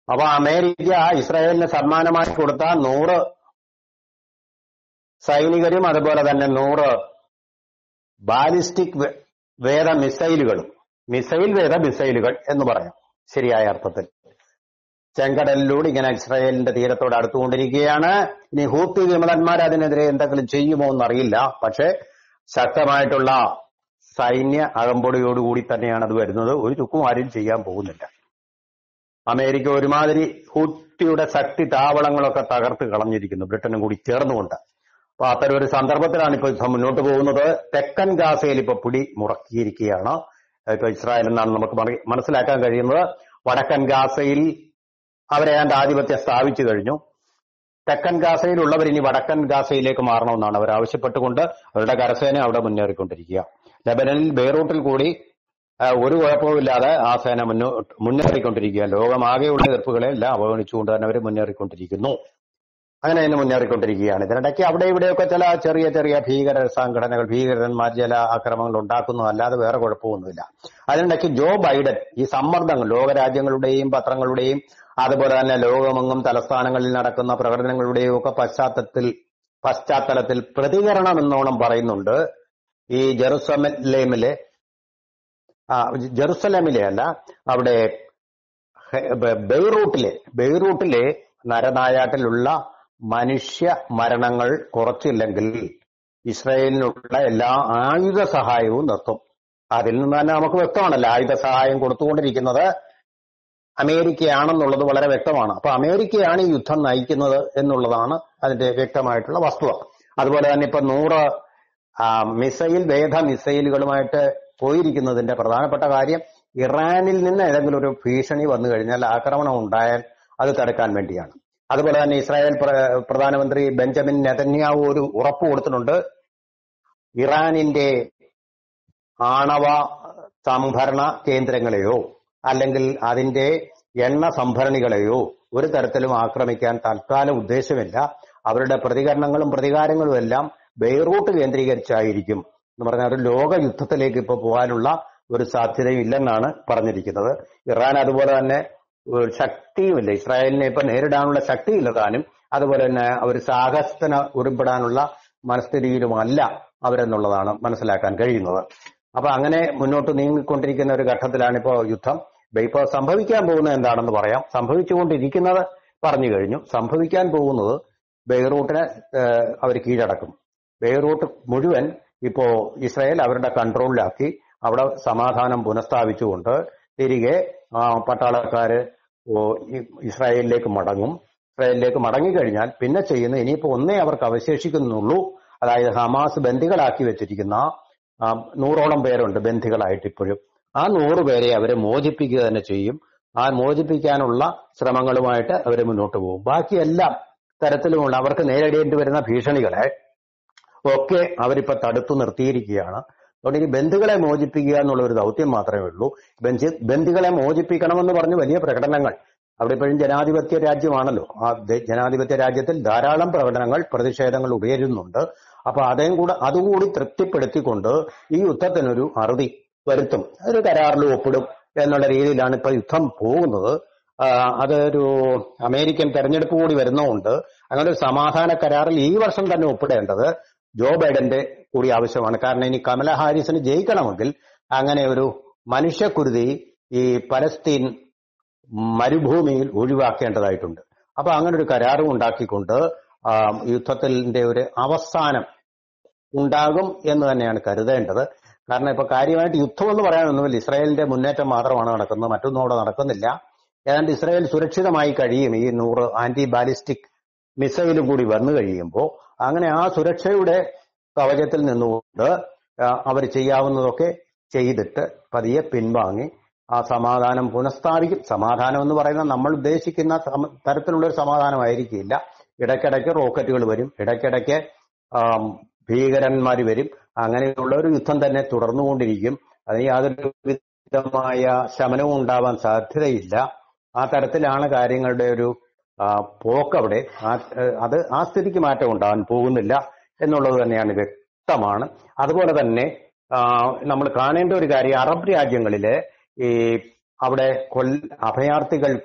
അപ്പൊ അമേരിക്ക ഇസ്രായേലിന് സമ്മാനമായി കൊടുത്ത നൂറ് സൈനികരും അതുപോലെ തന്നെ നൂറ് ബാലിസ്റ്റിക് വേ- വേദ മിസൈലുകളും മിസൈൽ വേദ മിസൈലുകൾ എന്ന് പറയാം ശരിയായ അർത്ഥത്തിൽ ചെങ്കടലിലൂടെ ഇങ്ങനെ ഇസ്രായേലിന്റെ തീരത്തോട് അടുത്തുകൊണ്ടിരിക്കുകയാണ് ഇനി ഹൂത്തി വിമതന്മാർ അതിനെതിരെ എന്തെങ്കിലും ചെയ്യുമോ എന്നറിയില്ല പക്ഷേ ശക്തമായിട്ടുള്ള സൈന്യ അകമ്പടിയോടുകൂടി തന്നെയാണ് അത് വരുന്നത് ഒരു ചുക്കും ആരും ചെയ്യാൻ പോകുന്നില്ല അമേരിക്ക ഒരുമാതിരി ഹൂത്തിയുടെ ശക്തി താവളങ്ങളൊക്കെ തകർത്ത് കളഞ്ഞിരിക്കുന്നു ബ്രിട്ടനും കൂടി ചേർന്നുകൊണ്ട് അപ്പൊ അത്തരം ഒരു സന്ദർഭത്തിലാണ് ഇപ്പൊ യുദ്ധം മുന്നോട്ട് പോകുന്നത് തെക്കൻ ഗാസയിൽ ഇപ്പൊ പിടി മുറക്കിയിരിക്കുകയാണ് ഇപ്പൊ ഇസ്രായേൽ എന്നാണ് നമുക്ക് മറി- മനസ്സിലാക്കാൻ കഴിയുന്നത് വടക്കൻ ഗാസയിൽ അവരെ ഏതാണ്ട് ആധിപത്യം സ്ഥാപിച്ചു കഴിഞ്ഞു തെക്കൻ ഗാസയിലുള്ളവർ ഇനി വടക്കൻ ഗാസയിലേക്ക് മാറണമെന്നാണ് അവർ ആവശ്യപ്പെട്ടുകൊണ്ട് അവരുടെ കരസേന അവിടെ മുന്നേറിക്കൊണ്ടിരിക്കുക ലെബനനിൽ ബെയ്റൂട്ടിൽ കൂടി ആ, ഒരു കുഴപ്പവുമില്ലാതെ ആ സേന മുന്നോട്ട് മുന്നേറിക്കൊണ്ടിരിക്കുക ലോകമാകെയുള്ള എതിർപ്പുകളെ എല്ലാം അവഗണിച്ചുകൊണ്ട് തന്നെ അവർ മുന്നേറിക്കൊണ്ടിരിക്കുന്നു അങ്ങനെ തന്നെ മുന്നേറിക്കൊണ്ടിരിക്കുകയാണ് ഇതിനിടയ്ക്ക് അവിടെ ഇവിടെയൊക്കെ ചില ചെറിയ ചെറിയ ഭീകര സംഘടനകൾ ഭീകരന്മാർ ചില ആക്രമണങ്ങൾ ഉണ്ടാക്കുന്നു അല്ലാതെ വേറെ കുഴപ്പമൊന്നുമില്ല അതിനിടയ്ക്ക് ജോ ബൈഡൻ ഈ സമ്മർദ്ദങ്ങൾ ലോകരാജ്യങ്ങളുടെയും പത്രങ്ങളുടെയും അതുപോലെ തന്നെ ലോകമെങ്ങും തലസ്ഥാനങ്ങളിൽ നടക്കുന്ന പ്രകടനങ്ങളുടെയും ഒക്കെ പശ്ചാത്തലത്തിൽ പശ്ചാത്തലത്തിൽ പ്രതികരണം എന്നോണം പറയുന്നുണ്ട് ഈ ജെറുസലേമിലെ ആ ജെറുസലേമിലെ അല്ല അവിടെ ഹെ- ബെ- ബെയ്റൂട്ടിലെ ബെയ്റൂട്ടിലെ നരനായാട്ടിലുള്ള മനുഷ്യ മരണങ്ങൾ കുറച്ചില്ലെങ്കിൽ ഇസ്രായേലിനുള്ള എല്ലാ ആയുധ സഹായവും നിർത്തും അതിൽ നിന്ന് തന്നെ നമുക്ക് വ്യക്തമാണല്ലോ ആയുധ സഹായം കൊടുത്തുകൊണ്ടിരിക്കുന്നത് അമേരിക്കയാണെന്നുള്ളത് വളരെ വ്യക്തമാണ് അപ്പൊ അമേരിക്കയാണ് ഈ യുദ്ധം നയിക്കുന്നത് എന്നുള്ളതാണ് അതിന്റെ വ്യക്തമായിട്ടുള്ള വസ്തുത അതുപോലെ തന്നെ ഇപ്പൊ നൂറ് ആ, മിസൈൽ വേധ മിസൈലുകളുമായിട്ട് പോയിരിക്കുന്നതിന്റെ പ്രധാനപ്പെട്ട കാര്യം ഇറാനിൽ നിന്ന് ഏതെങ്കിലും ഒരു ഭീഷണി വന്നു കഴിഞ്ഞാൽ ആക്രമണം ഉണ്ടായാൽ അത് തടുക്കാൻ വേണ്ടിയാണ് അതുപോലെ തന്നെ ഇസ്രായേൽ പ്ര- പ്രധാനമന്ത്രി ബെഞ്ചമിൻ നെതന്യാവു ഒരു ഉറപ്പ് കൊടുത്തിട്ടുണ്ട് ഇറാനിന്റെ ആണവ സംഭരണ കേന്ദ്രങ്ങളെയോ അല്ലെങ്കിൽ അതിന്റെ എണ്ണ സംഭരണികളെയോ ഒരു തരത്തിലും ആക്രമിക്കാൻ തൽക്കാല ഉദ്ദേശമില്ല അവരുടെ പ്രതികരണങ്ങളും പ്രതികാരങ്ങളും എല്ലാം ബെയ്റൂട്ട് കേന്ദ്രീകരിച്ചായിരിക്കും എന്ന് പറഞ്ഞാൽ ഒരു ലോക യുദ്ധത്തിലേക്ക് ഇപ്പോൾ പോകാനുള്ള ഒരു സാധ്യതയും ഇല്ലെന്നാണ് പറഞ്ഞിരിക്കുന്നത് ഇറാൻ അതുപോലെ തന്നെ ഒരു ശക്തിയുമില്ല ഇസ്രായേലിനെ ഇപ്പൊ നേരിടാനുള്ള ശക്തിയില്ല താനും അതുപോലെ തന്നെ അവർ സാഹസത്തിന് ഉരുപ്പെടാനുള്ള മനസ്ഥിതിയിലുമല്ല അവരെന്നുള്ളതാണ് മനസ്സിലാക്കാൻ കഴിയുന്നത് അപ്പൊ അങ്ങനെ മുന്നോട്ട് നീങ്ങിക്കൊണ്ടിരിക്കുന്ന ഒരു ഘട്ടത്തിലാണ് ഇപ്പോ യുദ്ധം ഇപ്പൊ ഇപ്പോ സംഭവിക്കാൻ പോകുന്നത് എന്താണെന്ന് പറയാം സംഭവിച്ചുകൊണ്ടിരിക്കുന്നത് പറഞ്ഞു കഴിഞ്ഞു സംഭവിക്കാൻ പോകുന്നത് ബെയ്റൂട്ടിനെ അവർ കീഴടക്കും ബെയ്റൂട്ട് മുഴുവൻ ഇപ്പോ ഇസ്രായേൽ അവരുടെ കൺട്രോളിലാക്കി അവിടെ സമാധാനം പുനഃസ്ഥാപിച്ചുകൊണ്ട് തിരികെ ആ, പട്ടാളക്കാര് ഓ, ഇ- ഇസ്രായേലിലേക്ക് മടങ്ങും ഇസ്രായേലിലേക്ക് മടങ്ങിക്കഴിഞ്ഞാൽ പിന്നെ ചെയ്യുന്ന ഇനിയിപ്പോ ഒന്നേ അവർക്ക് അവശേഷിക്കുന്നുള്ളൂ അതായത് ഹമാസ് ബന്ദികളാക്കി വെച്ചിരിക്കുന്ന ആ, നൂറോളം പേരുണ്ട് ബന്ദികളായിട്ട് ഇപ്പോഴും ആ നൂറ് പേരെ അവരെ മോചിപ്പിക്കുക തന്നെ ചെയ്യും ആ മോചിപ്പിക്കാനുള്ള ശ്രമങ്ങളുമായിട്ട് അവർ മുന്നോട്ട് പോകും ബാക്കി എല്ലാ തരത്തിലുമുള്ള അവർക്ക് നേരിടേണ്ടി വരുന്ന ഭീഷണികളെ ഒക്കെ അവരിപ്പോ തടുത്തു നിർത്തിയിരിക്കുകയാണ് അതുകൊണ്ട് ഇനി ബന്ധുക്കളെ മോചിപ്പിക്കുക എന്നുള്ള ഒരു ദൗത്യം മാത്രമേ ഉള്ളൂ ബെഞ്ച് ബന്ധുക്കളെ മോചിപ്പിക്കണമെന്ന് പറഞ്ഞ് വലിയ പ്രകടനങ്ങൾ അവിടെ ഇപ്പോഴും ജനാധിപത്യ രാജ്യമാണല്ലോ ആ ദ- ജനാധിപത്യ രാജ്യത്തിൽ ധാരാളം പ്രകടനങ്ങൾ പ്രതിഷേധങ്ങൾ ഉയരുന്നുണ്ട് അപ്പൊ അതേം കൂടെ അതുകൂടി തൃപ്തിപ്പെടുത്തിക്കൊണ്ട് ഈ യുദ്ധത്തിനൊരു അറുതി വരുത്തും ഒരു കരാറിൽ ഒപ്പിടും എന്നുള്ള രീതിയിലാണ് ഇപ്പൊ യുദ്ധം പോകുന്നത് ആ, അതൊരു അമേരിക്കൻ തെരഞ്ഞെടുപ്പ് കൂടി വരുന്നതുകൊണ്ട് അങ്ങനെ ഒരു സമാധാന കരാറിൽ ഈ വർഷം തന്നെ ഒപ്പിടേണ്ടത് ജോ ബൈഡന്റെ കൂടി ആവശ്യമാണ് കാരണം ഇനി കമല ഹാരിസിന് ജയിക്കണമെങ്കിൽ അങ്ങനെ ഒരു മനുഷ്യക്കുരുതി ഈ പലസ്തീൻ മരുഭൂമിയിൽ ഒഴിവാക്കേണ്ടതായിട്ടുണ്ട് അപ്പൊ അങ്ങനെ ഒരു കരാറും ഉണ്ടാക്കിക്കൊണ്ട് ആ, യുദ്ധത്തിന്റെ ഒരു അവസാനം ഉണ്ടാകും എന്ന് തന്നെയാണ് കരുതേണ്ടത് കാരണം ഇപ്പൊ കാര്യമായിട്ട് യുദ്ധം എന്ന് പറയാനൊന്നുമില്ല ഇസ്രായേലിന്റെ മുന്നേറ്റം മാത്രമാണ് നടക്കുന്നത് മറ്റൊന്നും അവിടെ നടക്കുന്നില്ല ഏതാണ്ട് ഇസ്രായേൽ സുരക്ഷിതമായി കഴിയും ഈ നൂറ് ആന്റി ബാലിസ്റ്റിക് മിസൈലും കൂടി വന്നു കഴിയുമ്പോൾ അങ്ങനെ ആ സുരക്ഷയുടെ കവചത്തിൽ നിന്നുകൊണ്ട് അവർ ചെയ്യാവുന്നതൊക്കെ ചെയ്തിട്ട് പതിയെ പിൻവാങ്ങി ആ സമാധാനം പുനഃസ്ഥാപിക്കും സമാധാനം എന്ന് പറയുന്നത് നമ്മൾ ഉദ്ദേശിക്കുന്ന സമ- തരത്തിലുള്ള ഒരു സമാധാനമായിരിക്കില്ല ഇടയ്ക്കിടയ്ക്ക് റോക്കറ്റുകൾ വരും ഇടയ്ക്കിടയ്ക്ക് ആം, ഭീകരന്മാർ വരും അങ്ങനെയുള്ള ഒരു യുദ്ധം തന്നെ തുടർന്നുകൊണ്ടിരിക്കും അതിന് യാതൊരു വിധമായ ശമനവും ഉണ്ടാവാൻ സാധ്യതയില്ല ആ തരത്തിലാണ് കാര്യങ്ങളുടെ ഒരു ആ, പോക്കവിടെ ആ ഏഹ്, അത് ആ സ്ഥിതിക്ക് മാറ്റം ഉണ്ടാകാൻ പോകുന്നില്ല എന്നുള്ളത് തന്നെയാണ് വ്യക്തമാണ് അതുപോലെ തന്നെ നമ്മൾ കാണേണ്ട ഒരു കാര്യം അറബ് രാജ്യങ്ങളിലെ ഈ അവിടെ കൊൽ അഭയാർത്ഥികൾക്കും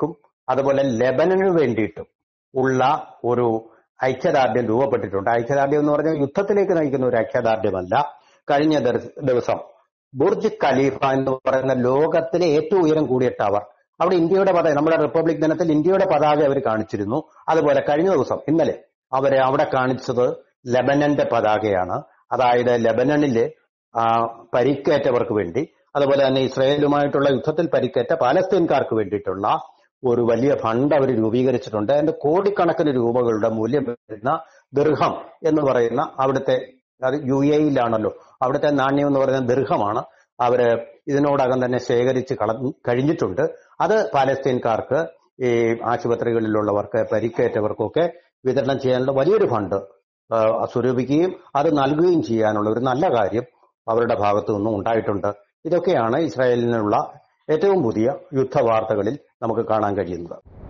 അതുപോലെ ലെബനന് വേണ്ടിയിട്ടും ഉള്ള ഒരു ഐക്യദാർഢ്യം രൂപപ്പെട്ടിട്ടുണ്ട് ഐക്യദാർഢ്യം എന്ന് പറഞ്ഞാൽ യുദ്ധത്തിലേക്ക് നയിക്കുന്ന ഒരു ഐക്യദാർഢ്യമല്ല കഴിഞ്ഞ ദിവസ- ദിവസം ബുർജ് ഖലീഫ എന്ന് പറയുന്ന ലോകത്തിലെ ഏറ്റവും ഉയരം കൂടിയ ടവർ അവിടെ ഇന്ത്യയുടെ പതാക നമ്മുടെ റിപ്പബ്ലിക് ദിനത്തിൽ ഇന്ത്യയുടെ പതാക അവർ കാണിച്ചിരുന്നു അതുപോലെ കഴിഞ്ഞ ദിവസം ഇന്നലെ അവരെ അവിടെ കാണിച്ചത് ലെബനന്റെ പതാകയാണ് അതായത് ലെബനനിലെ ആ, പരിക്കേറ്റവർക്ക് വേണ്ടി അതുപോലെ തന്നെ ഇസ്രയേലുമായിട്ടുള്ള യുദ്ധത്തിൽ പരിക്കേറ്റ പാലസ്തീൻകാർക്ക് വേണ്ടിയിട്ടുള്ള ഒരു വലിയ ഫണ്ട് അവർ രൂപീകരിച്ചിട്ടുണ്ട് അതിന്റെ കോടിക്കണക്കിന് രൂപകളുടെ മൂല്യം വരുന്ന ദീർഘം എന്ന് പറയുന്ന അവിടുത്തെ അത് യു എയിലാണല്ലോ അവിടുത്തെ നാണ്യം എന്ന് പറയുന്ന ദീർഘമാണ് അവര് ഇതിനോടകം തന്നെ ശേഖരിച്ച് കള കഴിഞ്ഞിട്ടുണ്ട് അത് പാലസ്തീൻകാർക്ക് ഈ ആശുപത്രികളിലുള്ളവർക്ക് പരിക്കേറ്റവർക്കൊക്കെ വിതരണം ചെയ്യാനുള്ള വലിയൊരു ഫണ്ട് ആ, സ്വരൂപിക്കുകയും അത് നൽകുകയും ചെയ്യാനുള്ള ഒരു നല്ല കാര്യം അവരുടെ ഭാഗത്തു നിന്നും ഉണ്ടായിട്ടുണ്ട് ഇതൊക്കെയാണ് ഇസ്രായേലിനുള്ള ഏറ്റവും പുതിയ യുദ്ധ വാർത്തകളിൽ നമുക്ക് കാണാൻ കഴിയുന്നത്